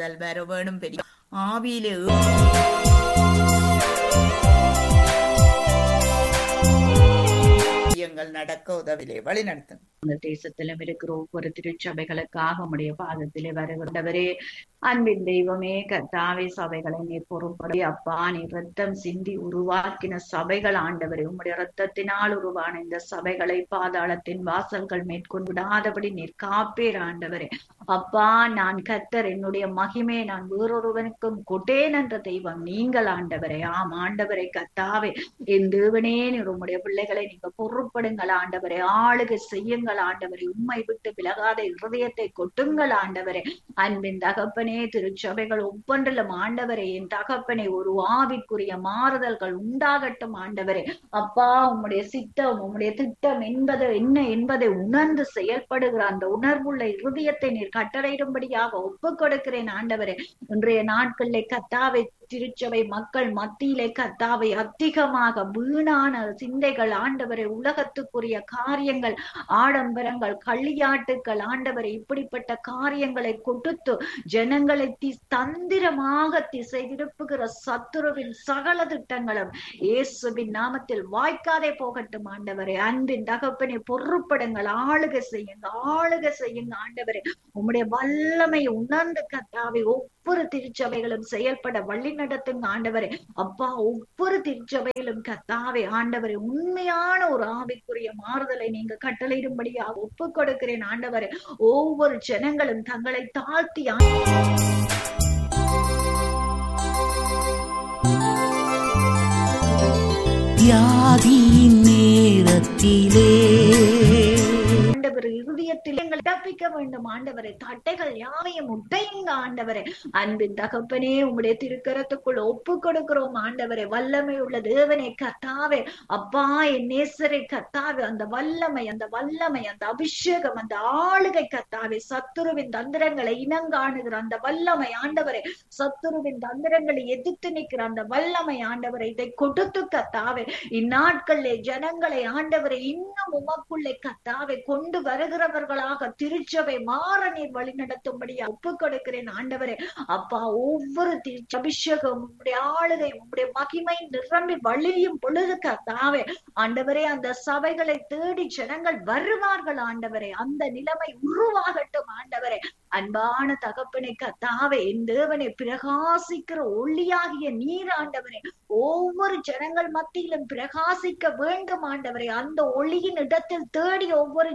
மாறுதல் வர வேணும் பெரிய ஆவியிலே காரியங்கள் நடக்க உதவிலே வழி நடத்தும் அந்த தேசத்திலும் இருக்கிற ஒவ்வொரு திருச்சபைகளுக்காக உடைய பாதத்திலே வருகிறவரே அன்பின் தெய்வமே கர்த்தாவே சபைகளை நீ பொறுப்படி அப்பா நீ ரத்தம் சிந்தி உருவாக்கின சபைகள் ஆண்டவரே உம்முடைய ரத்தத்தினால் உருவான இந்த சபைகளை பாதாளத்தின் வாசல்கள் மேற்கொண்டு விடாதபடி நீர் காப்பேர் ஆண்டவரே அப்பா நான் கத்தர் என்னுடைய மகிமை நான் வேறொருவனுக்கும் கொட்டேன் என்ற தெய்வம் நீங்கள் ஆண்டவரே ஆம் ஆண்டவரை கத்தாவே என் தேவனே நீர் உம்முடைய பிள்ளைகளை நீங்க பொறுப்படுங்கள் ஆண்டவரே ஆளுகை செய்யுங்கள் ஆண்டவரே உண்மை விட்டு விலகாத இருதயத்தை கொட்டுங்கள் ஆண்டவரே அன்பின் தகப்பனே திருச்சபைகள் ஒவ்வொன்றிலும் ஆண்டவரே என் தகப்பனே ஒரு ஆவிக்குரிய மாறுதல்கள் உண்டாகட்டும் ஆண்டவரே அப்பா உம்முடைய சித்தம் உம்முடைய திட்டம் என்பது என்ன என்பதை உணர்ந்து செயல்படுகிற அந்த உணர்வுள்ள இருதயத்தை நீர் கட்டளையிடும்படியாக ஒப்புக் கொடுக்கிறேன் ஆண்டவரே இன்றைய நாட்களிலே கத்தாவை திருச்சபை மக்கள் மத்தியிலே கத்தாவை அதிகமாக வீணான சிந்தைகள் ஆண்டவரை உலகத்துக்குரிய காரியங்கள் ஆடம்பரங்கள் களியாட்டுக்கள் ஆண்டவரை இப்படிப்பட்ட காரியங்களை கொடுத்து ஜனங்களை தி தந்திரமாக திசை திருப்புகிற சத்துருவின் சகல திட்டங்களும் இயேசுவின் நாமத்தில் வாய்க்காதே போகட்டும் ஆண்டவரே அன்பின் தகப்பனை பொறுப்படுங்கள் ஆளுகை செய்யுங்க ஆளுகை செய்யுங்க ஆண்டவரே உம்முடைய வல்லமை உணர்ந்து கத்தாவை ஒவ்வொரு திருச்சபைகளும் செயல்பட வழி நடத்துங்க ஆண்டவரே அப்பா ஒவ்வொரு திருச்சபையிலும் கத்தாவே ஆண்டவரே உண்மையான ஒரு ஆவிக்குரிய மாறுதலை நீங்க கட்டளையிடும்படியாக ஒப்பு கொடுக்கிறேன் ஆண்டவரே ஒவ்வொரு ஜனங்களும் தங்களை தாழ்த்தி தியாகியின் நேரத்திலே ஆண்டவர் இருதயத்தில் எங்களை தப்பிக்க வேண்டும் ஆண்டவரை தட்டைகள் யாவையும் உடையுங்க ஆண்டவரே அன்பின் தகப்பனே உம்முடைய திருக்கரத்துக்குள் ஒப்பு கொடுக்கிறோம் ஆண்டவரே வல்லமை உள்ள தேவனை கத்தாவே அப்பா என் நேசரை கத்தாவே அந்த வல்லமை அந்த வல்லமை அந்த அபிஷேகம் அந்த ஆளுகை கத்தாவே சத்துருவின் தந்திரங்களை இனங்காணுகிற அந்த வல்லமை ஆண்டவரே சத்துருவின் தந்திரங்களை எதிர்த்து நிற்கிற அந்த வல்லமை ஆண்டவரை இதை கொடுத்து கத்தாவே இந்நாட்களிலே ஜனங்களை ஆண்டவரை இன்னும் உமக்குள்ளே கத்தாவை கொண்டு வருகிறவர்களாக திருச்சபை மாற நீர் வழி நடத்தும்படி ஒப்பு கொடுக்கிறேன் ஆண்டவரே அப்பா ஒவ்வொரு திரு அபிஷேகம் உங்களுடைய ஆளுகை உங்களுடைய மகிமை நிரம்பி வழியும் பொழுது கத்தாவே ஆண்டவரே அந்த சபைகளை தேடி ஜனங்கள் வருவார்கள் ஆண்டவரே அந்த நிலைமை உருவாகட்டும் ஆண்டவரே அன்பான தகப்பனை கத்தாவே என் தேவனை பிரகாசிக்கிற ஒளியாகிய நீர் ஆண்டவரே ஒவ்வொரு ஜனங்கள் மத்தியிலும் பிரகாசிக்க வேண்டும் ஆண்டவரே அந்த ஒளியின் இடத்தில் தேடி ஒவ்வொரு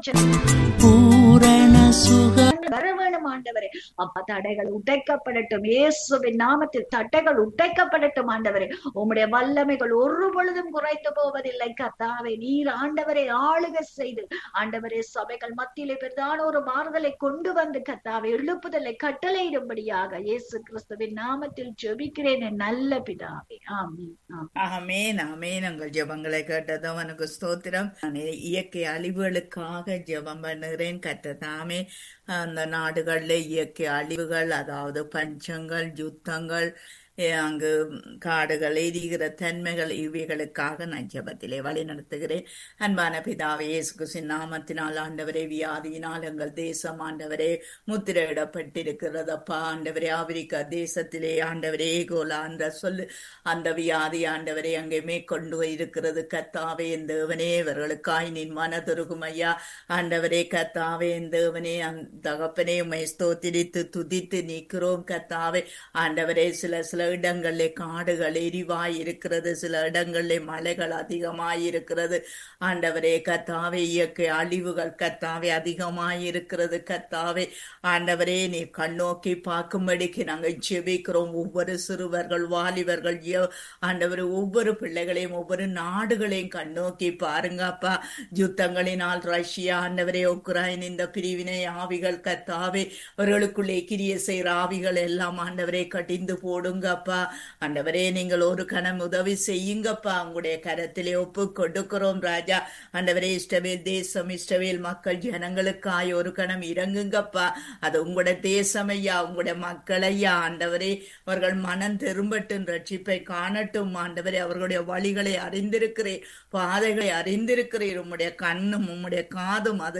பூரண சுக வர வேணும் ஆண்டவரே அப்பா தடைகள் உடைக்கப்படட்டும் இயேசுவின் நாமத்தில் தடைகள் உடைக்கப்படட்டும் ஆண்டவரே உம்முடைய வல்லமைகள் ஒரு பொழுதும் குறைத்து போவதில்லை கர்த்தாவே நீர் ஆண்டவரை ஆளுகை செய்து ஆண்டவரே சபைகள் மத்தியிலே பிரதான ஒரு மாறுதலை கொண்டு வந்து கர்த்தாவை எழுப்புதலை கட்டளையிடும்படியாக இயேசு கிறிஸ்துவின் நாமத்தில் ஜெபிக்கிறேன் என் நல்ல பிதாவே ஆமென் ஆமென். ஆமேன் ஆமேன் உங்கள் ஜெபங்களை கேட்டதும் எனக்கு ஸ்தோத்திரம் நான் இயற்கை அழிவுகளுக்காக ஜெபம் பண்ணுகிறேன் கத்த தாமே அந்த நாடுகள்ல இயற்கை அழிவுகள் அதாவது பஞ்சங்கள் யுத்தங்கள் ஏ, அங்கு காடுகள் எரிகிற தன்மைகள் இவைகளுக்காக நான் ஜெபத்திலே வழி நடத்துகிறேன் அன்பான பிதாவே இயேசு கிறிஸ்துவின் நாமத்தினால் ஆண்டவரே வியாதியினால் எங்கள் தேசம் ஆண்டவரே முத்திரையிடப்பட்டிருக்கிறதப்பா ஆண்டவரே ஆப்பிரிக்கா தேசத்திலே ஆண்டவரே கோலா அந்த சொல்லு அந்த வியாதி ஆண்டவரே அங்கே மேற்கொண்டு இருக்கிறது கத்தாவே என் தேவனே இவர்களுக்காய் நின் மனதுருகும் ஐயா ஆண்டவரே கத்தாவே என் தேவனே அந்த தகப்பனே உம்மை ஸ்தோத்திரித்து துதித்து நிற்கிறோம் கத்தாவே ஆண்டவரே சில சில இடங்களிலே காடுகள் எரிவாய் இருக்கிறது சில இடங்களிலே மலைகள் அதிகமாய் இருக்கிறது ஆண்டவரே கத்தாவே இயற்கை அழிவுகள் கத்தாவே அதிகமாய் இருக்கிறது கத்தாவே ஆண்டவரே நீ கண்ணோக்கி பார்க்கும்படிக்கு நாங்கள் ஜெபிக்கிறோம் ஒவ்வொரு சிறுவர்கள் வாலிபர்கள் யோ- ஆண்டவரே ஒவ்வொரு பிள்ளைகளையும் ஒவ்வொரு நாடுகளையும் கண்ணோக்கி பாருங்கப்பா யுத்தங்களினால் ரஷ்யா ஆண்டவரே உக்ரைன் இந்த பிரிவினை ஆவிகள் கத்தாவே அவர்களுக்குள்ளே கிரிய செய்கிற ஆவிகள் எல்லாம் ஆண்டவரே கடிந்து போடுங்கப்பா ஆண்டவரே நீங்கள் ஒரு கணம் உதவி செய்யுங்கப்பா உங்களுடைய கரத்திலே ஒப்பு கொடுக்கிறோம் ராஜா ஆண்டவரே இஷ்டவேல் தேசம் இஷ்டவேல் மக்கள் ஜனங்களுக்காய் ஒரு கணம் இறங்குங்கப்பா அது உங்களோட தேசம் ஐயா உங்களுடைய மக்கள் ஐயா ஆண்டவரே அவர்கள் மனம் திரும்பட்டும் ரட்சிப்பை காணட்டும் ஆண்டவரே அவர்களுடைய வழிகளை அறிந்திருக்கிறேன் பாதைகளை அறிந்திருக்கிறீர் உம்முடைய கண்ணும் உம்முடைய காதும் அது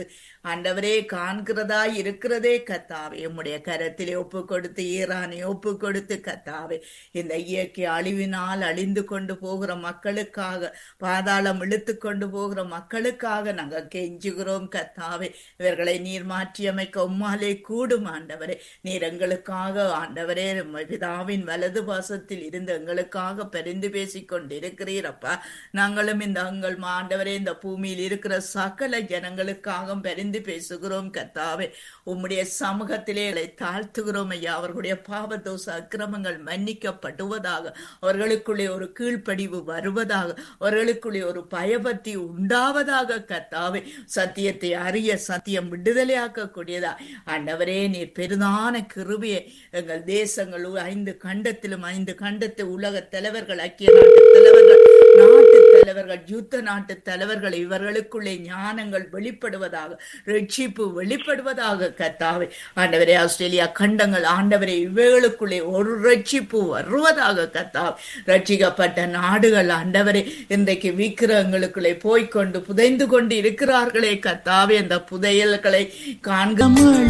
ஆண்டவரே காண்கிறதா இருக்கிறதே கத்தாவே உம்முடைய கரத்திலே ஒப்பு கொடுத்து ஈரானை ஒப்பு கொடுத்து கத்தாவே இந்த இயற்கை அழிவினால் அழிந்து கொண்டு போகிற மக்களுக்காக பாதாளம் இழுத்து கொண்டு போகிற மக்களுக்காக நாங்கள் கெஞ்சுகிறோம் கத்தாவே இவர்களை நீர் மாற்றியமைக்க உம்மாலே கூடும் ஆண்டவரே நீர் எங்களுக்காக ஆண்டவரே உம்மை பிதாவின் வலது பாசத்தில் இருந்து எங்களுக்காக பரிந்து பேசிக் கொண்டிருக்கிறீரப்பா நாங்களும் இந்த உங்கள் ஆண்டவரே இந்த பூமியில் இருக்கிற சகல ஜனங்களுக்காக பரிந்து பேசுகிறோம் கத்தாவே உம்முடைய சமூகத்திலே எங்களை தாழ்த்துகிறோம் ஐயா அவர்களுடைய பாவதோச அக்கிரமங்கள் மன்னிக்கப்படுவதாக அவர்களுக்குள்ளே ஒரு கீழ்ப்படிவு வருவதாக அவர்களுக்குள்ளே ஒரு பயபக்தி உண்டாவதாக கத்தாவே சத்தியத்தை அறிய சத்தியம் விடுதலையாக்கக்கூடியதா ஆண்டவரே நீர் பெரிதான கிருபியை எங்கள் தேசங்கள் ஐந்து கண்டத்திலும் ஐந்து கண்டத்து உலக தலைவர்கள் ஐக்கிய நாட்டு தலைவர்கள் நாட்டு தலைவர்கள் யுத்த நாட்டு தலைவர்கள் இவர்களுக்குள்ளே ஞானங்கள் வெளிப்படுவதாக ரட்சிப்பு வெளிப்படுவதாக கத்தாவே ஆண்டவரே ஆஸ்திரேலியா கண்டங்கள் ஆண்டவரே இவைகளுக்குள்ளே ஒரு ரட்சிப்பு வருவதாக கத்தாவே ரட்சிக்கப்பட்ட நாடுகள் ஆண்டவரே இன்றைக்கு விக்கிரகங்களுக்குள்ளே போய்க்கொண்டு புதைந்து கொண்டு இருக்கிறார்களே கத்தாவே அந்த புதையல்களை காண்க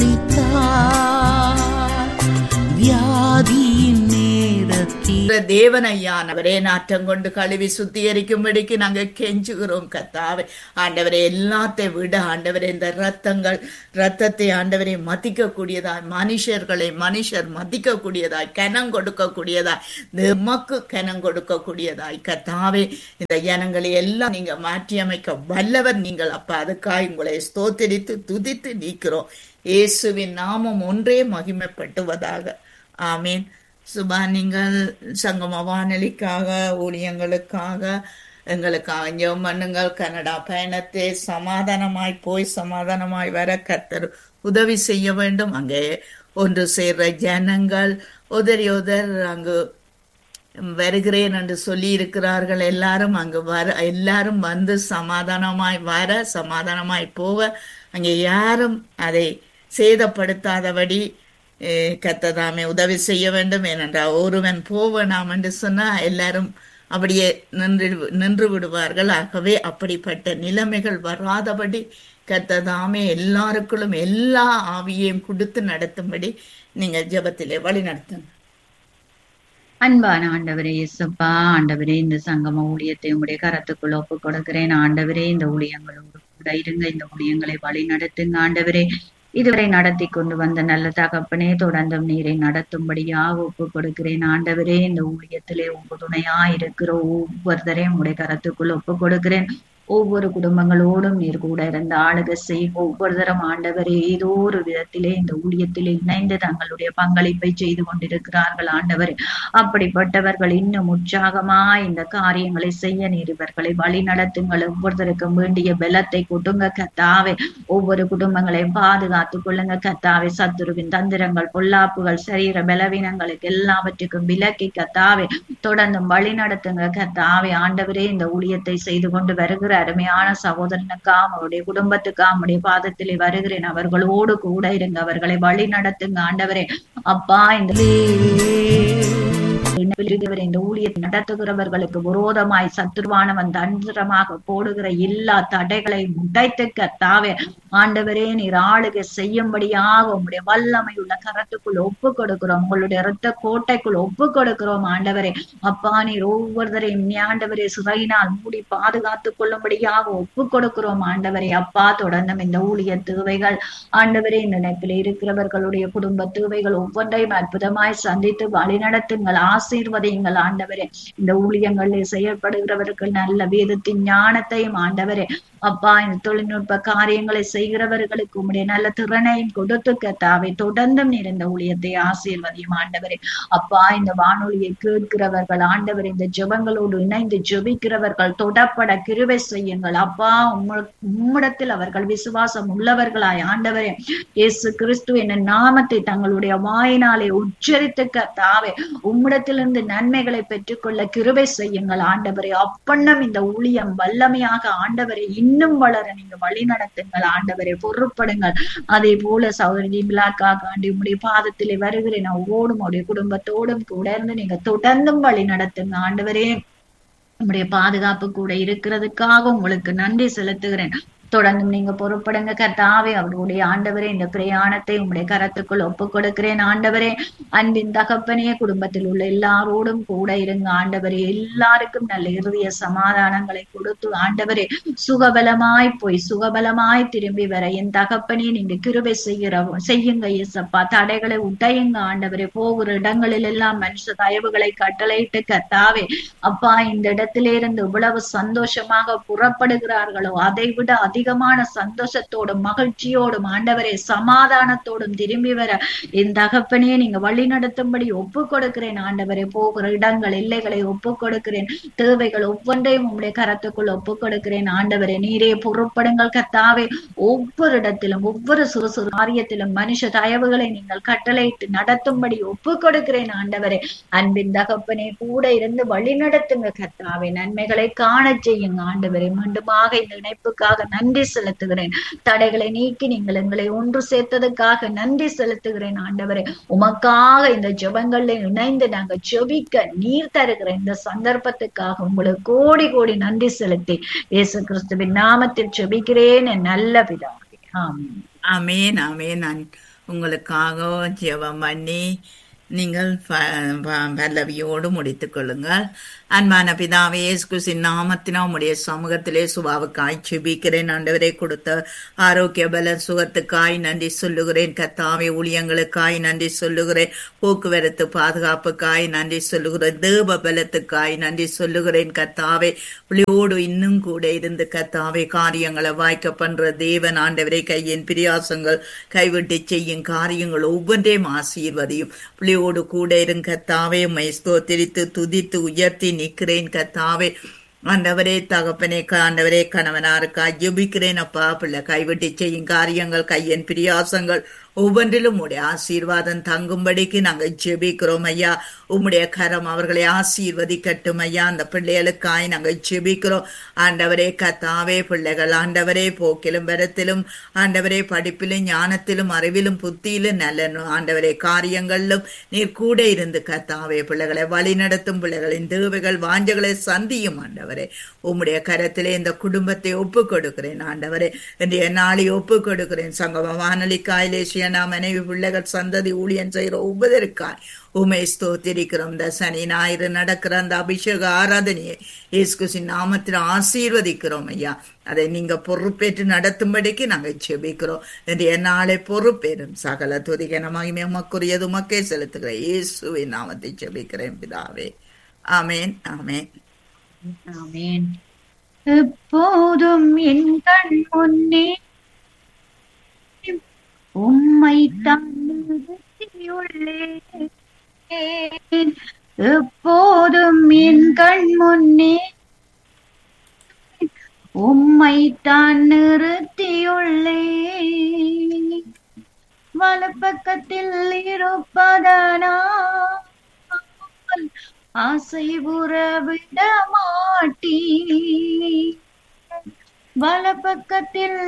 வியாதியின் நேரத்தில் தேவனையானவரே நாட்டம் கொண்டு கழுவி சுத்திகரிக்கும்படிக்கு நாங்க கெஞ்சுகிறோம் கத்தாவே ஆண்டவரை எல்லாத்தை விட ஆண்டவரே இந்த ரத்தங்கள் ரத்தத்தை ஆண்டவரை மதிக்கக்கூடியதாய் மனுஷர்களை மனுஷர் மதிக்கக்கூடியதாய் கனம் கொடுக்கக்கூடியதாய் நமக்கு கனம் கொடுக்கக்கூடியதாய் கத்தாவே இந்த ஜனங்களை எல்லாம் நீங்க மாற்றி அமைக்க வல்லவர் நீங்கள் அப்ப அதுக்காக உங்களை ஸ்தோத்தரித்து துதித்து நீக்கிறோம் இயேசுவின் நாமம் ஒன்றே மகிமைப்பட்டுவதாக ஆமீன் சுபா நீங்கள் சங்கம வானொலிக்காக ஊழியங்களுக்காக எங்களுக்காக ஜெபம் பண்ணுங்கள் கனடா பயணத்தை சமாதானமாய் போய் சமாதானமாய் வர கர்த்தர் உதவி செய்ய வேண்டும் அங்கே ஒன்று சேர்ற ஜனங்கள் உதறி உதர் அங்கு வருகிறேன் என்று சொல்லி இருக்கிறார்கள் எல்லாரும் அங்கு வர எல்லாரும் வந்து சமாதானமாய் வர சமாதானமாய் போக அங்கே யாரும் அதை சேதப்படுத்தாதபடி கத்ததாமே உதவி செய்ய வேண்டும் ஏனென்றால் ஒருவன் போவனாம் என்று சொன்னா எல்லாரும் அப்படியே நின்று நின்று விடுவார்கள் ஆகவே அப்படிப்பட்ட நிலைமைகள் வராதபடி கத்ததாமே எல்லாருக்குள்ளும் எல்லா ஆவியையும் கொடுத்து நடத்தும்படி நீங்க ஜபத்திலே வழி நடத்துங்க அன்பான ஆண்டவரே இயேசுப்பா ஆண்டவரே இந்த சங்கம ஊழியத்தை உங்களுடைய கரத்துக்குள்ள ஒப்பு கொடுக்கிறேன் ஆண்டவரே இந்த ஊழியங்களோடு கூட இருங்க இந்த ஊழியங்களை வழி நடத்துங்க ஆண்டவரே இதுவரை நடத்தி கொண்டு வந்த நல்ல தகப்பனே தொடர்ந்தும் நீரை நடத்தும்படியாக ஒப்பு கொடுக்கிறேன் ஆண்டவரே இந்த ஊழியத்திலே உங்க துணையா இருக்கிற ஒவ்வொருத்தரையும் உங்களுடைய கரத்துக்குள் ஒப்பு கொடுக்கிறேன் ஒவ்வொரு குடும்பங்களோடும் நீர் கூட இருந்த ஆளுக செய்யும் ஒவ்வொருத்தரும் ஆண்டவரே ஏதோ ஒரு விதத்திலே இந்த ஊழியத்திலே இணைந்து தங்களுடைய பங்களிப்பை செய்து கொண்டிருக்கிறார்கள் ஆண்டவர் அப்படிப்பட்டவர்கள் இன்னும் உற்சாகமா இந்த காரியங்களை செய்ய நீர் இவர்களை வழி நடத்துங்கள் ஒவ்வொருத்தருக்கும் வேண்டிய பலத்தை கொட்டுங்க கத்தாவே ஒவ்வொரு குடும்பங்களையும் பாதுகாத்துக் கொள்ளுங்க கத்தாவே சத்துருவின் தந்திரங்கள் பொல்லாப்புகள் சரீர பலவீனங்களுக்கு எல்லாவற்றுக்கும் விலக்கி கத்தாவே தொடர்ந்தும் வழி நடத்துங்க கத்தாவே ஆண்டவரே இந்த ஊழியத்தை செய்து கொண்டு வருகிற அருமையான சகோதரனுக்காம் அவருடைய குடும்பத்துக்காம் அவருடைய பாதத்திலே வருகிறேன் அவர்களோடு கூட இருங்க அவர்களை வழி நடத்துங்க ஆண்டவரே அப்பா இந்த இந்த ஊழியத்தை நடத்துகிறவர்களுக்கு விரோதமாய் சத்துருவானவன் தந்திரமாக போடுகிற எல்லா தடைகளை உடைத்து கத்தாவே ஆண்டவரே நீர் ஆளுகை செய்யும்படியாக உங்களுடைய வல்லமை உள்ள கரத்துக்குள் ஒப்பு கொடுக்கிறோம் உங்களுடைய இரத்த கோட்டைக்குள் ஒப்பு கொடுக்கிறோம் ஆண்டவரே அப்பா நீர் ஒவ்வொருத்தரையும் ஆண்டவரே சிறையினால் மூடி பாதுகாத்துக் கொள்ளும்படியாக ஒப்பு கொடுக்கிறோம் ஆண்டவரே அப்பா தொடர்ந்தும் இந்த ஊழிய தேவைகள் ஆண்டவரே இந்த நினைப்பில் இருக்கிறவர்களுடைய குடும்ப தேவைகள் ஒவ்வொன்றையும் அற்புதமாய் சந்தித்து வழிநடத்துங்கள் ஆசீர்வதியுங்கள் ஆண்டவரே இந்த ஊழியங்களில் செயல்படுகிறவர்கள் நல்ல வேதத்தின் ஞானத்தையும் ஆண்டவரே அப்பா இந்த தொழில்நுட்ப காரியங்களை செய்கிறவர்களுக்கு உங்களுடைய நல்ல திறனையும் கொடுத்து கத்தாவை தொடர்ந்தும் நீர் இந்த ஊழியத்தை ஆசீர்வதியும் ஆண்டவரே அப்பா இந்த வானொலியை கேட்கிறவர்கள் ஆண்டவர் இந்த ஜெபங்களோடு இணைந்து ஜெபிக்கிறவர்கள் தொடப்பட கிருவை செய்யுங்கள் அப்பா உம்மிடத்தில் அவர்கள் விசுவாசம் உள்ளவர்களாய் ஆண்டவரே இயேசு கிறிஸ்து என்ன நாமத்தை தங்களுடைய வாயினாலே உச்சரித்து கத்தாவே உம்மிடத்திலிருந்து நன்மைகளை பெற்றுக்கொள்ள கிருபை செய்யுங்கள் ஆண்டவரே அப்பண்ணம் இந்த ஊழியம் வல்லமையாக ஆண்டவரை இன்னும் வளர நீங்க வழி நடத்துங்கள் ஆண்டவரை பொறுப்படுங்கள் அதே போல சௌதரி பிளாக்கா காண்டி உடைய பாதத்திலே வருகிறேன் ஓடும் உடைய குடும்பத்தோடும் கூட இருந்து நீங்க தொடர்ந்தும் வழி நடத்துங்க ஆண்டவரே உங்களுடைய பாதுகாப்பு கூட இருக்கிறதுக்காக உங்களுக்கு நன்றி செலுத்துகிறேன் தொடர்ந்தும் நீங்க பொறுப்படுங்க கர்த்தாவே அவருடைய ஆண்டவரே இந்த பிரயாணத்தை உங்களுடைய கரத்துக்குள் ஒப்பு கொடுக்கிறேன் ஆண்டவரே அன்பின் தகப்பனே குடும்பத்தில் உள்ள எல்லாரோடும் கூட இருங்க ஆண்டவரே எல்லாருக்கும் நல்ல இறுதிய சமாதானங்களை கொடுத்து ஆண்டவரே சுகபலமாய் போய் சுகபலமாய் திரும்பி வர என் தகப்பனே நீங்க கிருபை செய்கிற செய்யுங்க இயேசப்பா தடைகளை உடையுங்க ஆண்டவரே போகிற இடங்களில் எல்லாம் மனுஷ தயவுகளை கட்டளையிட்டு கர்த்தாவே அப்பா இந்த இடத்திலிருந்து இவ்வளவு சந்தோஷமாக புறப்படுகிறார்களோ அதை விட அதிகமான சந்தோஷத்தோடும் மகிழ்ச்சியோடும் ஆண்டவரே சமாதானத்தோடும் திரும்பி வர என் தகப்பனே நீங்க வழி நடத்தும்படி ஒப்பு கொடுக்கிறேன் ஆண்டவரே போகிற இடங்கள் எல்லைகளை ஒப்பு கொடுக்கிறேன் தேவைகள் ஒவ்வொன்றையும் உங்களுடைய கரத்துக்குள் ஒப்பு கொடுக்கிறேன் ஆண்டவரே நீரே பொறுப்படுங்கள் கத்தாவே ஒவ்வொரு இடத்திலும் ஒவ்வொரு சிறு சிறு காரியத்திலும் மனுஷ தயவுகளை நீங்கள் கட்டளையிட்டு நடத்தும்படி ஒப்பு கொடுக்கிறேன் ஆண்டவரே அன்பின் தகப்பனே கூட இருந்து வழி நடத்துங்க கத்தாவே நன்மைகளை காண செய்யுங்க ஆண்டவரே மீண்டுமாக இந்த இணைப்புக்காக நன்றி செலுத்துகிறேன் தடைகளை நீக்கி நீங்கள் எங்களை ஒன்று சேர்த்ததுக்காக நன்றி செலுத்துகிறேன் ஆண்டவரே உமக்காக இந்த ஜெபங்கள்ல இணைந்து நாங்க ஜெபிக்க நீர் தருகிற இந்த சந்தர்ப்பத்துக்காக உங்களுக்கு கோடி கோடி நன்றி செலுத்தி இயேசு கிறிஸ்துவின் நாமத்தில் ஜெபிக்கிறேன் என் நல்ல பிதாவே ஆமென் ஆமேன் ஆமேன் நான் உங்களுக்காக ஜெபம் பண்ணி நீங்கள் ப- ப- பல்லவியோடு முடித்துக் கொள்ளுங்கள் அன்பான பிதாவே இயேசுகிறிஸ்துவின் நாமத்தினா உம்முடைய சமூகத்திலே சுபாவுக்காய் செபிக்கிறேன் ஆண்டவரே கொடுத்த ஆரோக்கிய பல சுகத்துக்காய் நன்றி சொல்லுகிறேன் கத்தாவே ஊழியங்களுக்காய் நன்றி சொல்லுகிறேன் போக்குவரத்து பாதுகாப்புக்காய் நன்றி சொல்லுகிறேன் தேவ பலத்துக்காய் நன்றி சொல்லுகிறேன் கத்தாவே புலியோடு இன்னும் கூட இருந்து கத்தாவே காரியங்களை வாய்க்க பண்ற தேவன் ஆண்டவரே கையின் பிரியாசங்கள் கைவிட்டு செய்யும் காரியங்கள் ஒவ்வொன்றையும் ஆசீர்வதியும் புலியோடு கூட இருங்க கத்தாவே உம்மை ஸ்தோத்திரித்து துதித்து உயர்த்தி நிற்கிறேன் கத்தாவே ஆண்டவரே தகப்பனே ஆண்டவரே கணவனாருக்கா ஜெபிக்கிறேன் அப்பா பிள்ளை கைவிட்டு செய்யும் காரியங்கள் கையின் பிரியாசங்கள் ஒவ்வொன்றிலும் உடைய ஆசீர்வாதம் தங்கும்படிக்கு நாங்கள் ஜெபிக்கிறோம் ஐயா உம்முடைய கரம் அவர்களை ஆசீர்வதிக்கட்டும் ஐயா அந்த பிள்ளைகளுக்காய் நாங்கள் ஜெபிக்கிறோம் ஆண்டவரே கத்தாவே பிள்ளைகள் ஆண்டவரே போக்கிலும் வரத்திலும் ஆண்டவரே படிப்பிலும் ஞானத்திலும் அறிவிலும் புத்தியிலும் நல்ல நு- ஆண்டவரே காரியங்களிலும் நீர் கூட இருந்து கத்தாவே பிள்ளைகளை வழி நடத்தும் பிள்ளைகளின் தேவைகள் வாஞ்சைகளை சந்தியும் ஆண்டவரே உம்முடைய கரத்திலே இந்த குடும்பத்தை ஒப்பு கொடுக்கிறேன் ஆண்டவரே இன்றைய நாளை ஒப்பு கொடுக்கிறேன் சங்கம வானொலி காயிலேசியனா மனைவி பிள்ளைகள் சந்ததி ஊழியன் செய்கிற உபதற்காய் உமை ஸ்தோத்திரிக்கிறோம் இந்த சனி ஞாயிறு நடக்கிற அந்த அபிஷேக ஆராதனையை இயேசுகிறிஸ்துவின் நாமத்தில் ஆசீர்வதிக்கிறோம் ஐயா அதை நீங்க பொறுப்பேற்று நடத்தும்படிக்கு நாங்கள் ஜெபிக்கிறோம் இன்றைய நாளை பொறுப்பேறும் சகல துதிகன மகிமை உமக்குரியது உமக்கே செலுத்துகிறேன் இயேசுவின் நாமத்தை ஜெபிக்கிறேன் பிதாவே ஆமேன் ஆமேன் ஆமென் எப்போதும் என் கண் முன்னே உம்மை தந்துள்ளேன் எப்போதும் என் கண் முன்னே உம்மை தான் நிறுத்தியுள்ளேன் வலப்பக்கத்தில் இருப்பதனால் ஆசை உறவிட மாட்டீ வலப்பக்கத்தில்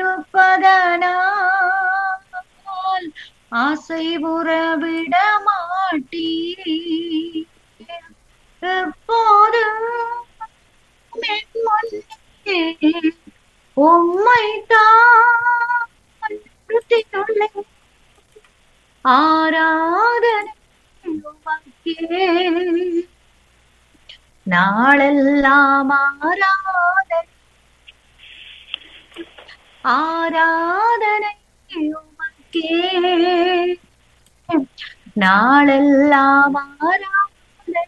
இருப்பதனால் ஆசை உறவிட மாட்டீ எப்போதும் என் முன்னே உம்மை தான் நிறுத்தியுள்ளேன் ஆராதனை உமக்கே நாளெல்லாம் ஆராதனை ஆராதனை உமக்கே நாளெல்லாம் ஆராதனை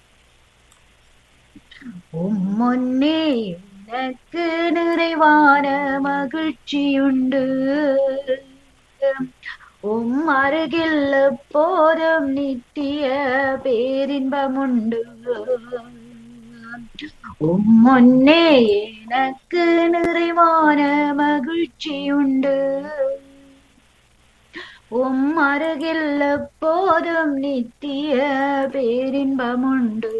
உம் முன்னே எனக்கு நிறைவான மகிழ்ச்சியுண்டு உம் அருகில் எப்போதும் நித்திய பேரின்பமுண்டு உம் முன்னே எனக்கு நிறைவான மகிழ்ச்சியுண்டு உம் அருகில் எப்போதும் நித்திய பேரின்பமுண்டு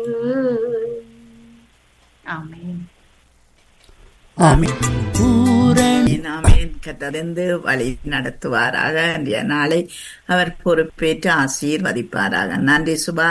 ஆமென் ஆமென் பூரணி ஆமேன் கத்தறிந்து வழி நடத்துவாராக இன்றைய நாளை அவர் பொறுப்பேற்று ஆசீர்வதிப்பாராக நன்றி சுபா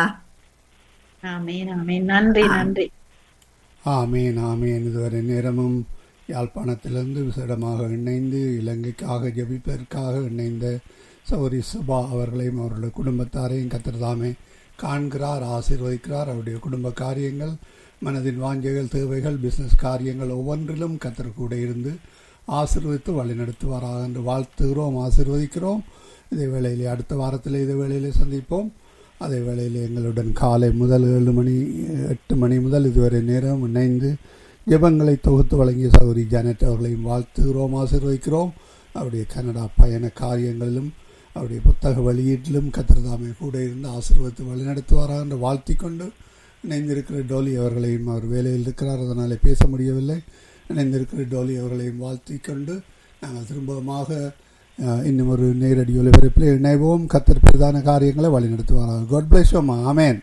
ஆமென் ஆமென் நன்றி நன்றி ஆமேன் ஆமேன் இதுவரை நேரமும் யாழ்ப்பாணத்திலிருந்து விசேடமாக இணைந்து இலங்கைக்காக ஜெபிப்பதற்காக இணைந்த சௌரி சுபா அவர்களையும் அவருடைய குடும்பத்தாரையும் கத்திரதாமே காண்கிறார் ஆசீர்வதிக்கிறார் அவருடைய குடும்ப காரியங்கள் மனதின் வாஞ்சைகள் தேவைகள் பிசினஸ் காரியங்கள் ஒவ்வொன்றிலும் கத்தர் கூட இருந்து ஆசீர்வதித்து வழிநடத்துவாராக என்று வாழ்த்துகிறோம் ஆசீர்வதிக்கிறோம் இதே வேளையிலே அடுத்த வாரத்தில் இதே வேளையிலே சந்திப்போம் அதே வேளையில் எங்களுடன் காலை முதல் ஏழு மணி எட்டு மணி முதல் இதுவரை நேரம் இணைந்து ஜெபங்களை தொகுத்து வழங்கிய சௌரி ஜானட் அவர்களையும் வாழ்த்துகிறோம் ஆசீர்வதிக்கிறோம் அவருடைய கனடா பயண காரியங்களிலும் அவருடைய புத்தக வெளியீட்டிலும் கத்திரதாமை கூட இருந்து ஆசீர்வதித்து வழிநடத்துவாராக என்று வாழ்த்தி கொண்டு இணைந்திருக்கிற டோலி அவர்களையும் அவர் வேலையில் இருக்கிறார் அதனாலே பேச முடியவில்லை இணைந்திருக்கிற டோலி அவர்களையும் வாழ்த்தி கொண்டு நாங்கள் திரும்பமாக அஹ், இன்னும் ஒரு நேரடி ஒலிபரப்பில் இணைவோம் கத்தர் பிரதான காரியங்களை வழிநடத்துவார்கள் காட் பிளஸ் ஆமேன்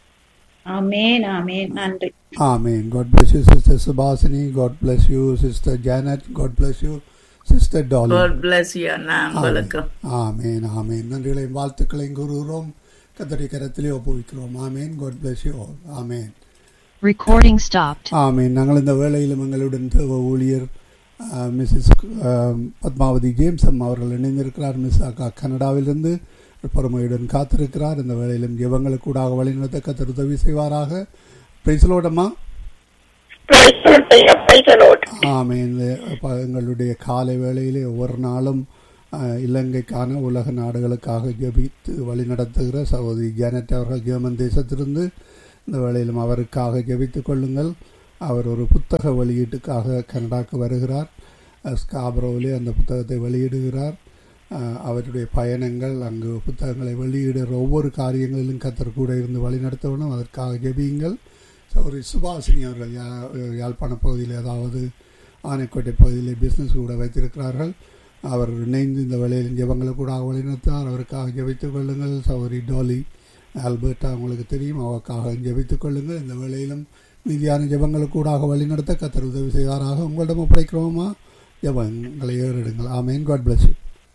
ஆமேன் ஆமேன் நன்றி ஆமேன் God bless you sister Subhashini God bless you sister Janet God bless you sister Dolly God bless you அண்ணா உங்களுக்கு ஆமேன் ஆமேன் நன்றிகளையும் வாழ்த்துக்களையும் கூறுகிறோம் கத்தரி கரத்திலே ஒப்புவிக்கிறோம் ஆமேன் காட் பிளஸ் யூ ஆமேன் Recording stopped. ஆமீன் நாங்கள் இந்த வேளையிலும் எங்களுடன் தேவ ஊழியர் அஹ், மிஸ்ஸஸ் அஹ், பத்மாவதி ஜேம்ஸ் அம்மா அவர்கள் இணைந்திருக்கிறார் மிஸ் அக்கா கனடாவிலிருந்து பொறுமையுடன் காத்திருக்கிறார் இந்த வேளையிலும் ஜெபங்களுக்கு கூடாக வழிநடத்த கத்தர் உதவி செய்வாராக பிரைசலோடம்மா Praise the Lord, ஐயா, praise the Lord. ஆமீன் இந்த ப- எங்களுடைய காலை வேளையிலே ஒவ்வொரு நாளும் அஹ், இலங்கைக்கான உலக நாடுகளுக்காக ஜெபித்து வழிநடத்துகிற சகோதரி ஜானட் அவர்கள் ஜெர்மன் தேசத்திலிருந்து இந்த வேளையிலும் அவருக்காக ஜெபித்துக் கொள்ளுங்கள் அவர் ஒரு புத்தக வெளியீட்டுக்காக கனடாக்கு வருகிறார் அஹ், ஸ்காபரோவிலே அந்த புத்தகத்தை வெளியிடுகிறார் அஹ், அவருடைய பயணங்கள் அங்கு புத்தகங்களை வெளியிடுகிற ஒவ்வொரு காரியங்களிலும் கத்தர் கூட இருந்து வழிநடத்த வேண்டும் அதற்காக ஜெபியுங்கள் ஒரு சுபாசினி அவர்கள் யா- யாழ்ப்பாண பகுதியில் ஏதாவது ஆனைக்கோட்டை பகுதியிலே பிஸ்னஸ் கூட வைத்திருக்கிறார்கள் அவர் இணைந்து இந்த வேலையில் ஜெபங்களை கூட வழிநடத்தார் அவருக்காக ஜெபித்துக் கொள்ளுங்கள் சௌரி டோலி ஆல்பர்ட்டா உங்களுக்கு தெரியும் அவருக்காக ஜெபித்துக் கொள்ளுங்கள் இந்த வேளையிலும் மீதியான ஜெபங்களுக்கு கூடாக வழிநடத்த கத்தர் உதவி செய்வாராக உங்களிடம் ஒப்படைக்கிறோமா ஜெபங்களை ஏறிடுங்கள் ஆமேன் காட் பிளஸ் யூ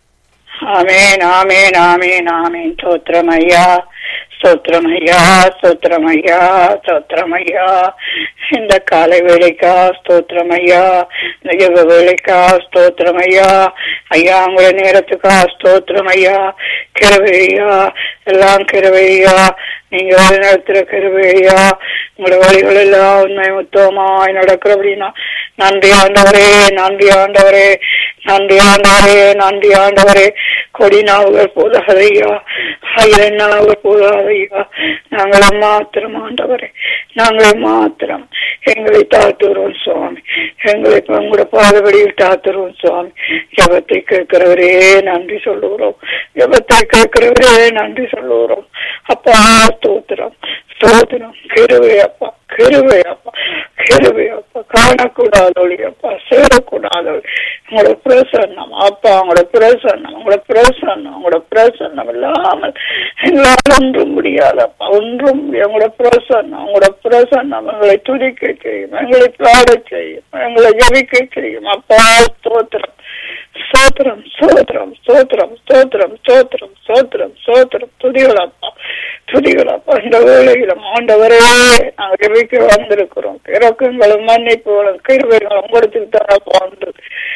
ஆமென் ஆமென் ஆமென் ஆமென் ஸ்தோத்திரம் ஐயா ஸ்தோத்திரம் ஐயா ஸ்தோத்திரம் ஐயா ஸ்தோத்திரம் ஐயா இந்த காலை வேலைக்கா ஸ்தோத்திரம் ஐயா இந்த யுக வேலைக்கா ஸ்தோத்திரம் ஐயா ஐயா உங்கள நேரத்துக்கா ஸ்தோத்திரம் ஐயா கிருபை ஐயா எல்லாம் கிருபை ஐயா நீங்க வழி நடத்துற கிருபை ஐயா உங்களோட வழிகள் எல்லாம் உண்மை முத்தமாய் நடக்கிறபடினா நன்றி ஆண்டவரே நன்றி ஆண்டவரே நன்றி ஆண்டவரே நன்றி ஆண்டவரே கொடி நாவுகள் போதாதையா ஆயிரம் நாவுகள் போதாதையா நாங்கள் மாத்திரம் ஆண்டவரே நாங்கள் மாத்திரம் எங்களை தாத்துறோம் சுவாமி எங்களை இப்ப உங்களோட பாதபடியில் தாத்துறோம் சுவாமி ஜபத்தை கேட்கிறவரே நன்றி சொல்லுகிறோம் ஜபத்தை கேட்கிறவரே நன்றி சொல்லுகிறோம் அப்பா ஸ்தோத்திரம் ஸ்தோத்திரம் கிருவை அப்பா கிருவை அப்பா கிருவை அப்பா காணக்கூடாதொழி அப்பா சேரக்கூடாதொழி உங்களோட பிரசன்னம் அப்பா உங்களோட பிரசன்னம் உங்களோட பிரசன்னம் உங்களோட பிரசன்னம் இல்லாமல் எங்களால் ஒன்றும் முடியாதப்பா ஒன்றும் முடியாது. உங்களோட பிரசன்னம் உங்களோட பிரசன்னம் எங்களை துதிக்க செய்யும் எங்களை பாடச் செய்யும் எங்களை ஜபிக்க செய்யும் அப்பா ஸ்தோத்திரம் ஸ்தோத்திரம் ஸ்தோத்திரம் ஸ்தோத்திரம் ஸ்தோத்திரம் ஸ்தோத்திரம் ஸ்தோத்திரம் ஸ்தோத்திரம் துதிகளப்பா துதிகளப்பா இந்த வேளையிலும் ஆண்டவரே நாங்கள் ஜெபிக்க வந்திருக்கிறோம் இறக்கங்களும் மன்னிப்புகளும் கிருபைகளும் கொடுத்து தரப்பா வந்து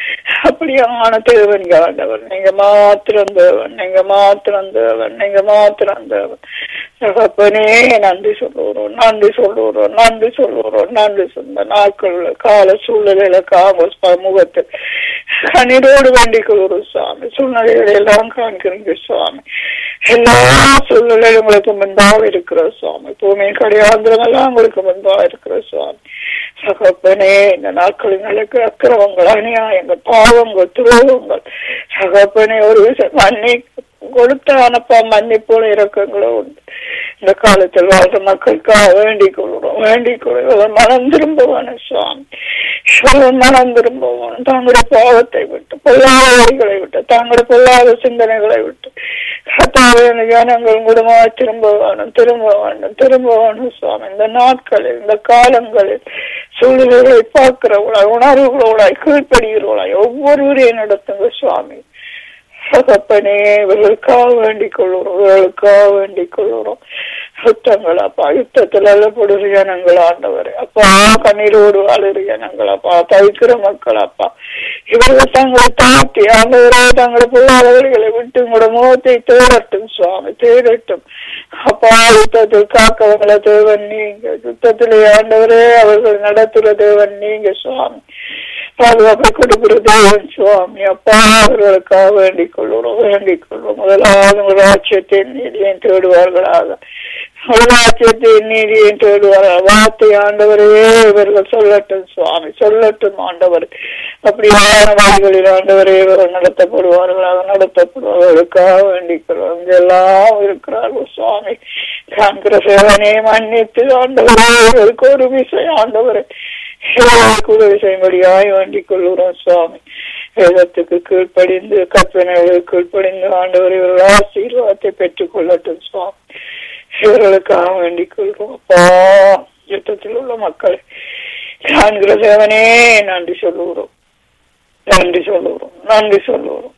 அப்படியான தேவன் ஆண்டவர் நீங்க மாத்திரம் தேவன் நீங்க மாத்திரம் தேவன் நீங்க மாத்திரம் தேவன் தகப்பனே நன்றி சொல்லுகிறோம் நன்றி சொல்லுகிறோம் நன்றி சொல்லுகிறோம் நன்றி சொந்த நாட்கள் கால சூழ்நிலையில காமஸ் முகத்தில் கண்ணீரோடு வேண்டிக் கொள்கிறோம் சுவாமி சூழ்நிலைகளை எல்லாம் காண்கிறீங்க சுவாமி எல்லா சூழ்நிலையும் உங்களுக்கு முன்பாக இருக்கிற சுவாமி பூமியின் கடையாந்திரம் எல்லாம் உங்களுக்கு முன்பாக இருக்கிற சுவாமி சகப்பனே இந்த நாட்களில் நடக்கிற அக்கிரமங்கள் அநியாயங்கள் பாவங்கள் துரோகங்கள் சகப்பனே ஒரு விஷயம் மன்னி கொடுத்த அனுப்ப மன்னிப்போல இறக்கங்களும் உண்டு இந்த காலத்தில் வாழ்ற மக்களுக்காக வேண்டிக் கொள்கிறோம் வேண்டிக் கொள்கிறோம் மனம் திரும்ப வேணும் சுவாமி இவர்கள் மனம் திரும்ப வேணும் தங்களுடைய பாவத்தை விட்டு பொல்லாத வழிகளை விட்டு தங்களுடைய பொல்லாத சிந்தனைகளை விட்டு கத்தாவே இந்த ஜனங்கள் குடும்பமா திரும்ப வேணும் திரும்ப வேண்டும் திரும்ப வேணும் சுவாமி இந்த நாட்களில் இந்த காலங்களில் சூழ்நிலைகளை பார்க்கிறவளாய் உணர்வுகளோடாய் கீழ்ப்படுகிறவளாய் ஒவ்வொருவரையும் நடத்துங்க சுவாமி சகப்பனே இவர்களுக்காக வேண்டிக் கொள்கிறோம் இவர்களுக்காக வேண்டிக் கொள்கிறோம் யுத்தங்கள் அப்பா யுத்தத்தில் அல்லப்படுற ஜனங்கள் ஆண்டவர் அப்பா கண்ணீரோடு வாழுற ஜனங்கள் அப்பா தவிக்கிற மக்கள் அப்பா இவர்கள் தங்களை தாட்டி ஆண்டவரே தங்களை பொருளாதாரங்களை விட்டு உங்களோட முகத்தை தேடட்டும் சுவாமி தேடட்டும் அப்பா யுத்தத்தில் காக்கவங்கள தேவன் நீங்க யுத்தத்திலே ஆண்டவரே அவர்கள் நடத்துற தேவன் நீங்க சுவாமி பாதுகாப்பை கொடுக்கிற தேவன் சுவாமி அப்பா அவர்களுக்காக வேண்டிக் கொள்ளுறோம் வேண்டிக் கொள்வோம் முதலாவது ஒரு ராட்சியத்தை நீதியை தேடுவார்களாக ஒரு ராட்சியத்தை நீதியை தேடுவார்கள் வார்த்தை ஆண்டவரே இவர்கள் சொல்லட்டும் சுவாமி சொல்லட்டும் ஆண்டவர் அப்படியான வழிகளில் ஆண்டவரே இவர்கள் நடத்தப்படுவார்களாக நடத்தப்படுவார்களுக்காக வேண்டிக் கொள்வோம் இங்க எல்லாம் இருக்கிறார்கள் சுவாமி காண்கிற சேவனே மன்னித்து ஆண்டவரே இவர்களுக்கு ஒரு விஷயம் ஆண்டவரே இவர்களுக்கு உதவி செய்யும்படியாய் வேண்டிக் கொள்கிறோம் சுவாமி வேதத்துக்கு கீழ்ப்படிந்து கற்பனைகளுக்கு கீழ்ப்படிந்து ஆண்டவர் இவர்கள் ஆசீர்வாதத்தை பெற்றுக் கொள்ளட்டும் சுவாமி இவர்களுக்காக வேண்டிக் கொள்கிறோம் அப்பா யுத்தத்தில் உள்ள மக்களை காண்கிற தேவனே நன்றி சொல்லுகிறோம் நன்றி சொல்லுகிறோம் நன்றி சொல்லுகிறோம்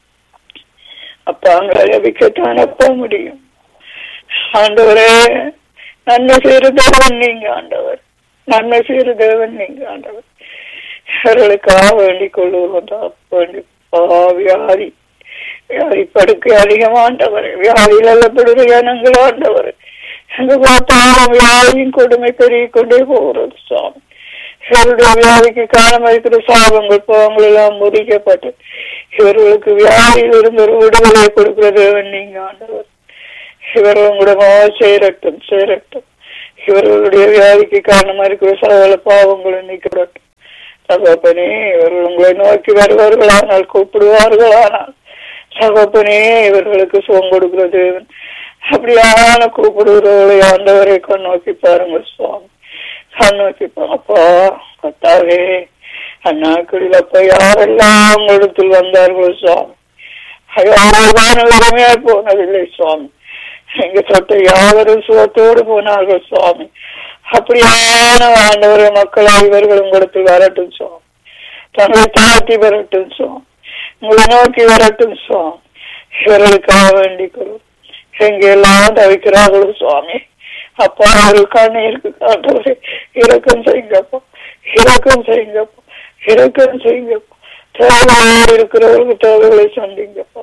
அப்பா அங்கே ஜபிக்கத்தான் அப்ப முடியும் ஆண்டவரே நன்மை செய்கிற தேவன் நீங்க ஆண்டவர் நன்மை செய்கிற தேவன் நீங்க ஆண்டவர் இவர்களுக்காக வேண்டிக் கொள்ளுவோம் வேண்டி வியாதி வியாதி படுக்கை அதிகமாண்டவர் வியாதியில் அல்லப்படுகிற ஜனங்கள் ஆண்டவர் எங்க பார்த்தாலும் வியாதியின் கொடுமை பெருகிக் கொண்டே போகிறது சுவாமி இவருடைய வியாதிக்கு காரணம் இருக்கிற சாபங்கள் பாவங்கள் எல்லாம் முறிக்கப்பட்டு இவர்களுக்கு வியாதியில் இருந்து ஒரு விடுதலை கொடுக்கிற தேவன் நீங்க ஆண்டவர் இவர்கள் உங்களோட சேரட்டும் சேரட்டும் இவர்களுடைய வியாதிக்கு காரணமா இருக்கிற சகல பாவங்களும் நீக்கப்படட்டும் சகோப்பனே இவர்கள் உங்களை நோக்கி வருவார்களானால் கூப்பிடுவார்களானால் சகோப்பனே இவர்களுக்கு சுகம் கொடுக்கிற தேவன் அப்படியான கூப்பிடுகிறவர்களை ஆண்டவரை கண் நோக்கி பாருங்க சுவாமி கண் நோக்கி அப்பா கத்தாவே அந்நாட்களில் அப்ப யாரெல்லாம் உங்களிடத்தில் வந்தார்களோ சுவாமி யாரெல்லாம் உரிமையா போனதில்லை சுவாமி எங்க தொட்ட யாவரும் சுகத்தோடு போனார்கள் சுவாமி அப்படியான ஆண்டவர மக்களை இவர்கள் உங்களிடத்தில் வரட்டும் சுவாமி தங்களை தாழ்த்தி வரட்டும் சுவாமி உங்களை நோக்கி வரட்டும் சுவாமி இவர்களுக்காக வேண்டிக்கிறோம் எங்கெல்லாம் தவிக்கிறார்களோ சுவாமி அப்பா ஒரு கண்ணீருக்கு காண்டவரே இறக்கம் செய்யுங்கப்பா இறக்கம் செய்யுங்கப்பா இறக்கம் செய்யுங்கப்பா தேவையாக இருக்கிறவர்களுக்கு தேவைகளை சந்திங்கப்பா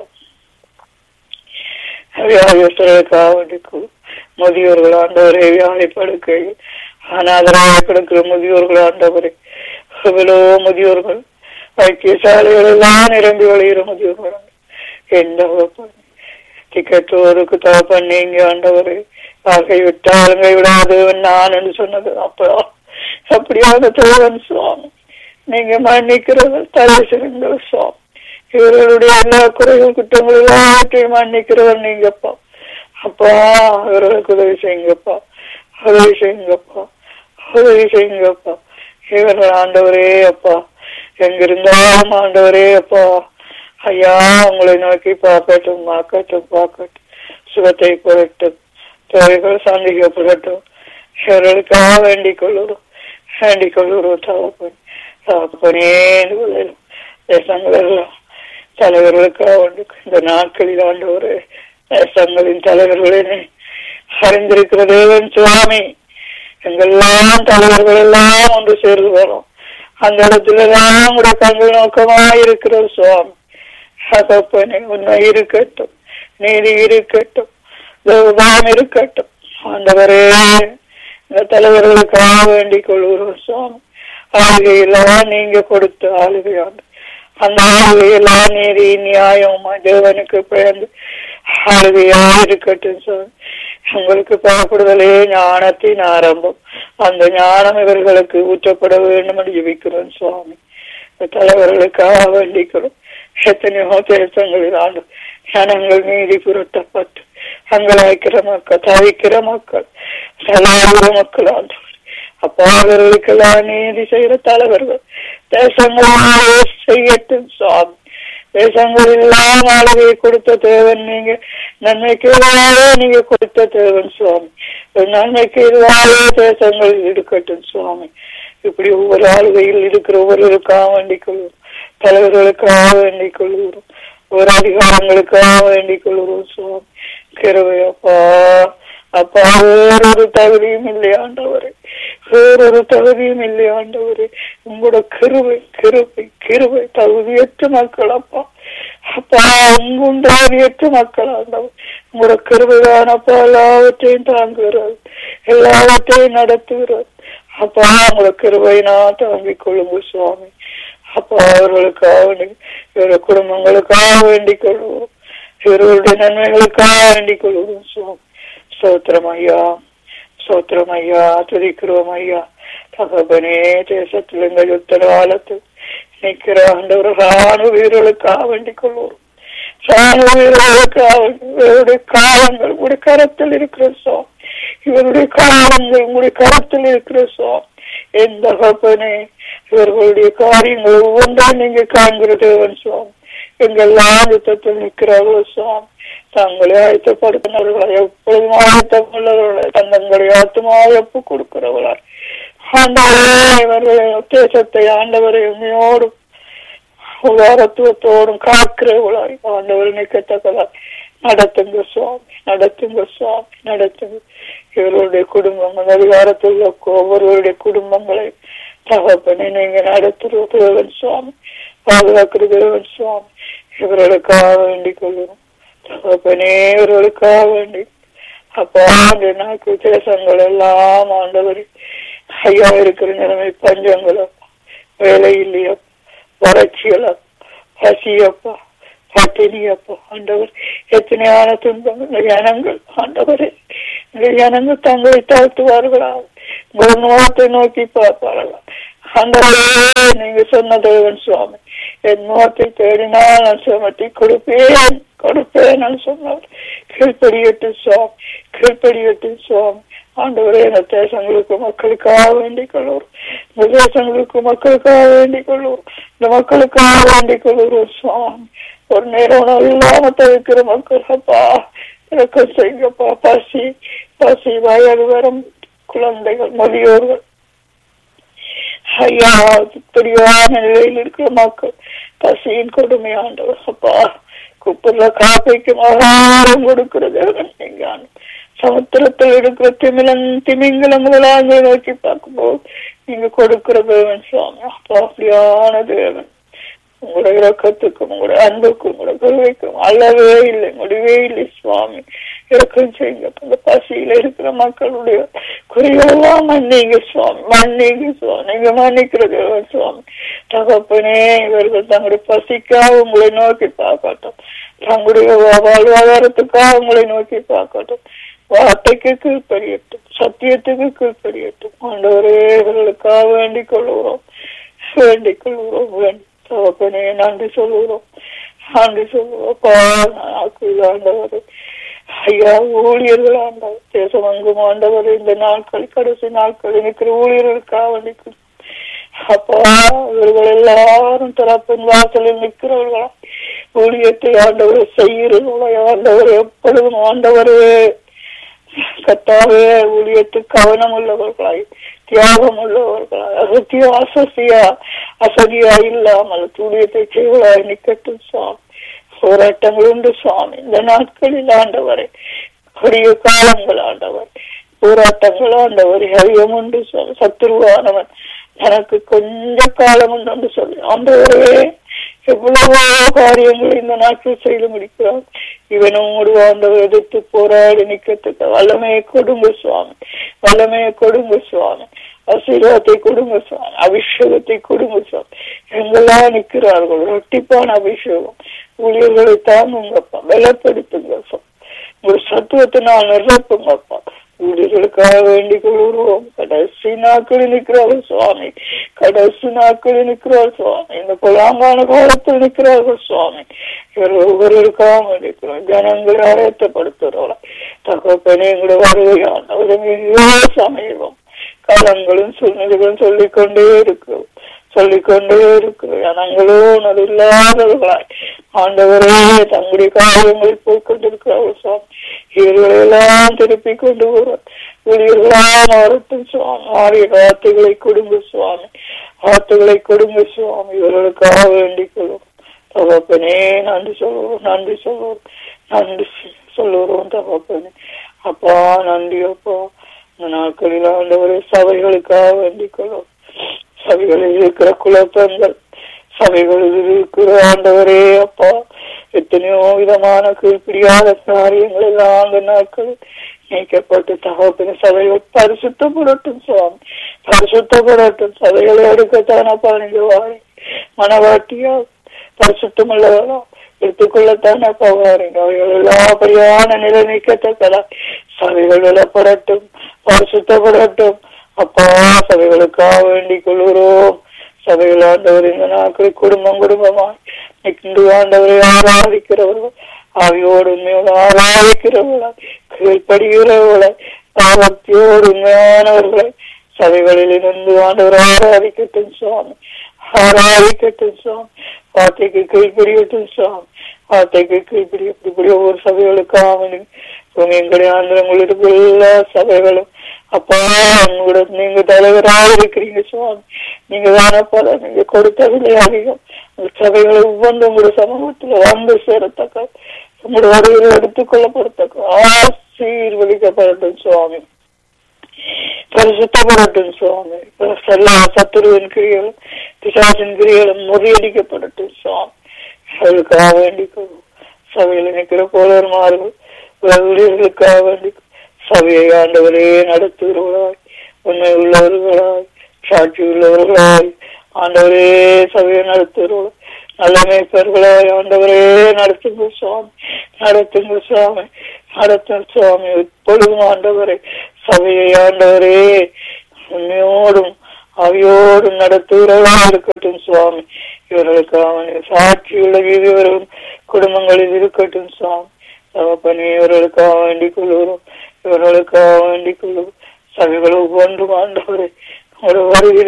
வியாதியஸ்தர்களுக்காக வேண்டிக்கும் முதியோர்கள் ஆண்டவரே வியாதி படுக்கையில் அனாதரவாக கிடக்கிற முதியோர்கள் ஆண்டவரே எவ்வளோ முதியோர்கள் வைத்தியசாலைகள் எல்லாம் நிரம்பி வழிகிற முதியோர்கள் எந்த டிக்கெட்டோருக்கு தகப்பன் நீங்க ஆண்டவரே ஆகை விட்டாலும் கைவிடாது நான் என்று சொன்னது அப்போ அப்படியான தேவன் சுவாமி நீங்க மன்னிக்கிறது தலை சிறந்த சுவாமி இவர்களுடைய எல்லா குறைகள் குற்றங்கள் எல்லாவற்றையும் மன்னிக்கிறவர் நீங்கப்பா அப்பா இவர்களுக்கு உதவி செய்யுங்கப்பா உதவி செய்யுங்கப்பா உதவி செய்யுங்கப்பா இவர்கள் ஆண்டவரே அப்பா எங்கிருந்தாலும் ஆண்டவரே அப்பா ஐயா உங்களை நோக்கி பார்க்கட்டும் பார்க்கட்டும் பார்க்கட்டும் சுகத்தை பெறட்டும் தேவைகள் சந்திக்கப்படட்டும் இவர்களுக்காக வேண்டிக் கொள்ளுறோம் வேண்டிக் கொள்ளுறோம் தகப்பன் தகப்பனே தேசங்களெல்லாம் தலைவர்களுக்காக உண்டு இந்த நாட்களில் ஆண்டவர் தேசங்களின் தலைவர்களே அறிந்திருக்கிற தேவன் சுவாமி எங்கெல்லாம் தலைவர்கள் எல்லாம் ஒன்று சேர்ந்து வரும் அந்த இடத்துல எல்லாம் கூட கண்கள் நோக்கமாக இருக்கிற சுவாமி சகப்பனே உண்மை இருக்கட்டும் நீதி இருக்கட்டும் தேவதாம் இருக்கட்டும் ஆண்டவரே இந்த தலைவர்களுக்காக வேண்டிக் கொள்கிறோம் சுவாமி ஆளுகையெல்லாம் நீங்க கொடுத்த ஆளுகையாண்டு அந்த ஆளுகையெல்லாம் நீதி நியாயமா தேவனுக்கு பிறந்து ஆளுகையா இருக்கட்டும் சுவாமி உங்களுக்கு பயப்படுதலே ஞானத்தின் ஆரம்பம் அந்த ஞானம் இவர்களுக்கு ஊற்றப்பட வேண்டும் என்று ஜபிக்கிறோம் சுவாமி தலைவர்களுக்காக வேண்டிக்கிறோம் எத்தனையோ தேசங்களில் ஆண்டு ஜனங்கள் நீதி புரட்டப்பட்டு அங்கலாய்க்கிற மக்கள் தவிக்கிற மக்கள் தலைவர மக்கள் ஆண்டு அப்பா அவர்களுக்கெல்லாம் நீதி செய்கிற தலைவர்கள் தேசங்களாலே செய்யட்டும் சுவாமி தேசங்கள் எல்லாம் ஆளுகையை கொடுத்த தேவன் நீங்க நன்மைக்கு எதிராக நீங்க கொடுத்த தேவன் சுவாமி நன்மைக்கு எதிராக தேசங்கள் இருக்கட்டும் சுவாமி இப்படி ஒவ்வொரு ஆளுகையில் இருக்கிற ஒவ்வொருவருக்காக வேண்டிக் கொள்வோம் தலைவர்களுக்காக வேண்டிக் கொள்கிறோம் ஒரு அதிகாரங்களுக்காக வேண்டிக் கொள்கிறோம் சுவாமி கிருவையப்பா அப்பா வேறொரு தகுதியும் இல்லை ஆண்டவரே வேறொரு தகுதியும் இல்லை ஆண்டவரே உங்களோட கிருபை கிருபை கிருபை தகுதியற்ற மக்கள் அப்பா அப்பா உங்குண்டு தகுதியற்ற மக்கள் ஆண்டவர் உங்களோட கிருபைதான் அப்பா எல்லாவற்றையும் தாங்குகிறது எல்லாவற்றையும் நடத்துகிறது அப்பா உங்களோட கிருபை நான் தாங்கிக் கொள்ளுங்க சுவாமி அப்பா அவர்களுக்காக வேண்டி இவர குடும்பங்களுக்காக வேண்டிக் கொள்வோம் இவர்களுடைய நன்மைகளுக்காக வேண்டிக் கொள்வோம் சுவாமி சோத்திரம் ஐயா சோத்திரம் ஐயா துதிக்கிறோம் ஐயா தகப்பனே தேசத்தில் எங்கள் உத்தரவாளத்தில் நிற்கிற ஆண்டவர் ராணுவ வீரர்களுக்காக வேண்டிக் கொள்வோம் ராணுவ வீரர்களுக்காக இவருடைய காலங்கள் உங்களுடைய கரத்தில் இருக்கிற சுவாமி இவருடைய காலங்கள் உங்களுடைய கரத்தில் இருக்கிற சுவாமி எந்த தகப்பனே இவர்களுடைய காரியங்கள் ஒவ்வொன்றாம் நீங்க காண்கிற தேவன் சுவாமி எங்கெல்லாம் யுத்தத்தில் நிற்கிறார்களோ சுவாமி தங்களை ஆயத்தப்படுத்தினவர்களை எப்பொழுதும் ஆயத்தம் உள்ளவர்களை தங்களை ஆத்மாவை ஒப்பு கொடுக்கிறவர்களார் ஆண்டவரே இவர்களை தேசத்தை ஆண்டவரை உண்மையோடும் உதாரத்துவத்தோடும் காக்கிறவர்களாய் ஆண்டவர் நிற்கத்தக்கதாய் நடத்துங்க சுவாமி நடத்துங்க சுவாமி நடத்துங்க இவர்களுடைய குடும்பங்கள் அதிகாரத்தில் உள்ள ஒவ்வொருவருடைய குடும்பங்களை தகப்பனை நீங்க நடத்துகிற தேவன் சுவாமி பாதுகாக்கிற தேவன் சுவாமி இவர்களுக்காக வேண்டிக் கொள்ளும் தகப்பனே இவர்களுக்காக வேண்டி அப்பா அந்த நாக்கு தேசங்கள் எல்லாம் ஆண்டவர் ஐயா இருக்கிற நிலைமை பஞ்சங்களும் வேலை இல்லையா வறட்சிகளா பசியப்பா பட்டினியப்பா ஆண்டவர் எத்தனையான துன்பங்கள் இந்த ஜனங்கள் ஆண்டவரே இந்த ஜனங்கள் தங்களை தாழ்த்துவார்களா உங்கள் முகத்தை நோக்கி பார்ப்பார்களா ஆண்டவரே நீங்க சொன்ன தேவன் சுவாமி என் முகத்தை தேடினால் நான் சுமத்தி கொடுப்பேன் கொடுப்பேன் நான் சொன்னார் கீழ்படியட்டு சுவாமி கீழ்படியட்டு சுவாமி ஆண்டவரே இந்த தேசங்களுக்கு மக்களுக்காக வேண்டிக் கொள்வோம் இந்த தேசங்களுக்கு மக்களுக்காக வேண்டிக் கொள்வோம் இந்த மக்களுக்காக வேண்டிக் கொள்வோம் சுவாமி ஒரு நேரம் இல்லாம தவிக்கிற மக்கள் அப்பா எனக்கு செய்யப்பா பசி பசி வயது வரும் குழந்தைகள் முதியோர்கள் ஐயா இப்படியான நிலையில் இருக்கிற மக்கள் பசியின் கொடுமையாண்டவர் அப்பா குப்புற காப்பைக்கு ஆகாரம் கொடுக்கிற தேவன் நீங்க சமுத்திரத்தில் இருக்கிற திமிலன் திமிங்கலங்களெல்லாம் நோக்கி பார்க்கும்போது நீங்க கொடுக்கிற தேவன் சுவாமி அப்பா அப்படியான தேவன் உங்களுடைய இறக்கத்துக்கும் உங்களுடைய அன்புக்கும் உங்களுடைய கருவைக்கும் அளவே இல்லை முடிவே இல்லை சுவாமி இறக்கம் செய்யுங்க அந்த பசியில இருக்கிற மக்களுடைய குறைகளெல்லாம் மன்னிங்க சுவாமி மன்னிங்க சுவாமி நீங்க மன்னிக்கிற தேவன் சுவாமி தகப்பனே இவர்கள் தங்களுடைய பசிக்காக உங்களை நோக்கி பார்க்கட்டும் தங்களுடைய வாழ்வாதாரத்துக்காக உங்களை நோக்கி பார்க்கட்டும் வார்த்தைக்கு கீழ்ப்படியட்டும் சத்தியத்துக்கு கீழ்ப்படியட்டும் ஆண்டவரே இவர்களுக்காக வேண்டிக் கொள்கிறோம் வேண்டிக் கொள்கிறோம் வேண்டும் தகப்பனே நன்றி சொல்லுகிறோம் நன்றி சொல்லுவோம் ஆண்டவர் ஐயா ஊழியர்கள் ஆண்டவர் தேசம் அங்கும் ஆண்டவர் இந்த நாட்கள் கடைசி நாட்கள் இருக்கிற ஊழியர்களுக்காக வேண்டிக் அப்பா இவர்கள் எல்லாரும் தரப்பின் வாசலில் நிற்கிறவர்களா ஊழியத்தை ஆண்டவரை செய்கிறவர்களா ஆண்டவர் எப்பொழுதும் ஆண்டவரே கத்தாவே ஊழியத்துக்கு கவனம் உள்ளவர்களாய் தியாகம் உள்ளவர்களாய் அசத்திய அசசியா அசதியா இல்லாமல் ஊழியத்தை செய்வதாய் நிக்கட்டும் சுவாமி போராட்டங்கள் உண்டு சுவாமி இந்த நாட்களில் ஆண்டவரை கொடிய காலங்கள் ஆண்டவர் போராட்டங்கள் ஆண்டவர் ஹரியம் உண்டு சுவாமி சத்துருவானவன் எனக்கு கொஞ்ச காலம் உண்டு சொல்லி ஆண்டவரே எவ்வளவோ காரியங்களை இந்த நாட்டில் செய்து முடிக்கிறார் இவனோடு ஆண்டவர் எதிர்த்து போராடி நிக்கத்துக்கு வல்லமையை கொடுங்க சுவாமி வல்லமையை கொடுங்க சுவாமி ஆசீர்வாதத்தை கொடுங்க சுவாமி அபிஷேகத்தை கொடுங்க சுவாமி எங்கெல்லாம் நிற்கிறார்கள் ரொட்டிப்பான அபிஷேகம் ஊழியர்களை தாங்குங்கப்பா பலப்படுத்துங்க சுவாமி ஒரு சத்துவத்தினால் நிரப்புங்கப்பா ஊழியர்களுக்காக வேண்டிக் கொள்கிறோம் கடைசி நாட்களில் நிற்கிறார்கள் சுவாமி கடைசி நாட்களில் இருக்கிறார் சுவாமி இந்த பொலாங்கான காலத்தில் நிற்கிறார்கள் சுவாமி இவர் ஒவ்வொருவருக்காக நிற்கிறோம் ஜனங்களை ஆயத்தப்படுத்துகிறோம் தகப்பனே எங்களை வருகையான சமீபம் காலங்களும் சூழ்நிலைகளும் சொல்லிக்கொண்டே இருக்கிறோம் சொல்லிக்கொண்டே இருக்கிறோம் ஜனங்களும் அது இல்லாதவர்களாய் ஆண்டவரே தங்களுடைய காரியங்களை போய் கொண்டிருக்கிறார்கள் சுவாமி இவர்களெல்லாம் திருப்பி கொண்டு போறோம் ஊழியர்களாம் வரட்டும் சுவாமி ஆரிய வார்த்தைகளை கொடுங்க சுவாமி வார்த்தைகளை கொடுங்க சுவாமி இவர்களுக்காக வேண்டிக் கொள்வோம் தகப்பனே நன்றி சொல்லுவோம் நன்றி சொல்லுவோம் நன்றி சொல்லுவோம் தகப்பனே அப்பா நன்றி அப்பா இந்த நாட்களில் ஆண்டவரே சபைகளுக்காக வேண்டிக் கொள்ளும் சபைகளில் இருக்கிற குழப்பங்கள் சபைகளில் இருக்கிற ஆண்டவரே அப்பா எத்தனையோ விதமான கீழ்ப்பிடியாத காரியங்கள் எல்லாம் அந்த நாட்களில் நீக்கப்பட்டு தகப்பின சபைகள் பரிசுத்தப்படட்டும் சுவாமி பரிசுத்தப்படட்டும் சபைகளை எடுக்கத்தானப்பா நீங்க வாரி மனவாட்டியா பரிசுத்தம் உள்ளவர்களா எடுத்துக்கொள்ளத்தானே போவாருங்க அவைகள் எல்லா படியான நிலை நீக்கத்தக்கதா சபைகள் விலப்படட்டும் பரிசுத்தப்படட்டும் அப்பா சபைகளுக்காக வேண்டிக் கொள்கிறோம் சபைகள் ஆண்டவர் இந்த நாட்களில் குடும்பம் குடும்பமாய் நின்று ஆண்டவரை ஆராதிக்கிறவர்கள் ஆவியோடு உண்மையோடு ஆராதிக்கிறவர்களா கீழ்ப்படுகிறவர்களை பாவத்தியோடு உண்மையானவர்களை சபைகளில் இருந்து ஆண்டவர் ஆராதிக்கட்டும் சுவாமி ஆராதிக்கட்டும் சுவாமி வார்த்தைக்கு கீழ்ப்படியட்டும் சுவாமி வார்த்தைக்கு கீழ்ப்படி இப்படி ஒவ்வொரு சபைகளுக்காக எங்களுடைய ஆந்திரங்கள் இருக்கிற எல்லா சபைகளும் அப்பா உங்களோட நீங்க தலைவராக இருக்கிறீங்க சுவாமி நீங்க தானப்பா நீங்க கொடுத்த விலை அதிகம் உங்க சபைகளை ஒவ்வொன்று உங்களுடைய சமூகத்துல வந்து சேரத்தக்க உங்களுடைய வருகையில் எடுத்துக் கொள்ளப்படத்தக்க ஆசீர்வதிக்கப்படட்டும் சுவாமி பரிசுத்தப்படட்டும் சுவாமி எல்லா சத்துருவின் கிரிகளும் பிசாசின் கிரிகளும் முறியடிக்கப்படட்டும் சுவாமி அவர்களுக்காக வேண்டிக் சபையில் நிற்கிற போலர்மார்கள் ஊழியர்களுக்காக வேண்டி சபையை ஆண்டவரே நடத்துகிறவர்களாய் உண்மை உள்ளவர்களாய் சாட்சி உள்ளவர்களாய் ஆண்டவரே சபையை நடத்துகிறவர்கள் நல்ல மேய்ப்பர்களாய் ஆண்டவரே நடத்துங்க சுவாமி நடத்துங்க சுவாமி நடத்தும் சுவாமி இப்பொழுதும் ஆண்டவரே சபையை ஆண்டவரே உண்மையோடும் அவையோடும் நடத்துகிறவர்களா இருக்கட்டும் சுவாமி இவர்களுக்கு அவன் சாட்சியுள்ள இவர்களும் குடும்பங்களில் இருக்கட்டும் சுவாமி தகப்பனே இவர்களுக்காக வேண்டிக் கொள்கிறோம் இவர்களுக்காக வேண்டிக் கொள்கிறோம் சபைகள் ஒவ்வொன்றும் ஆண்டவரே ஒரு வருகிற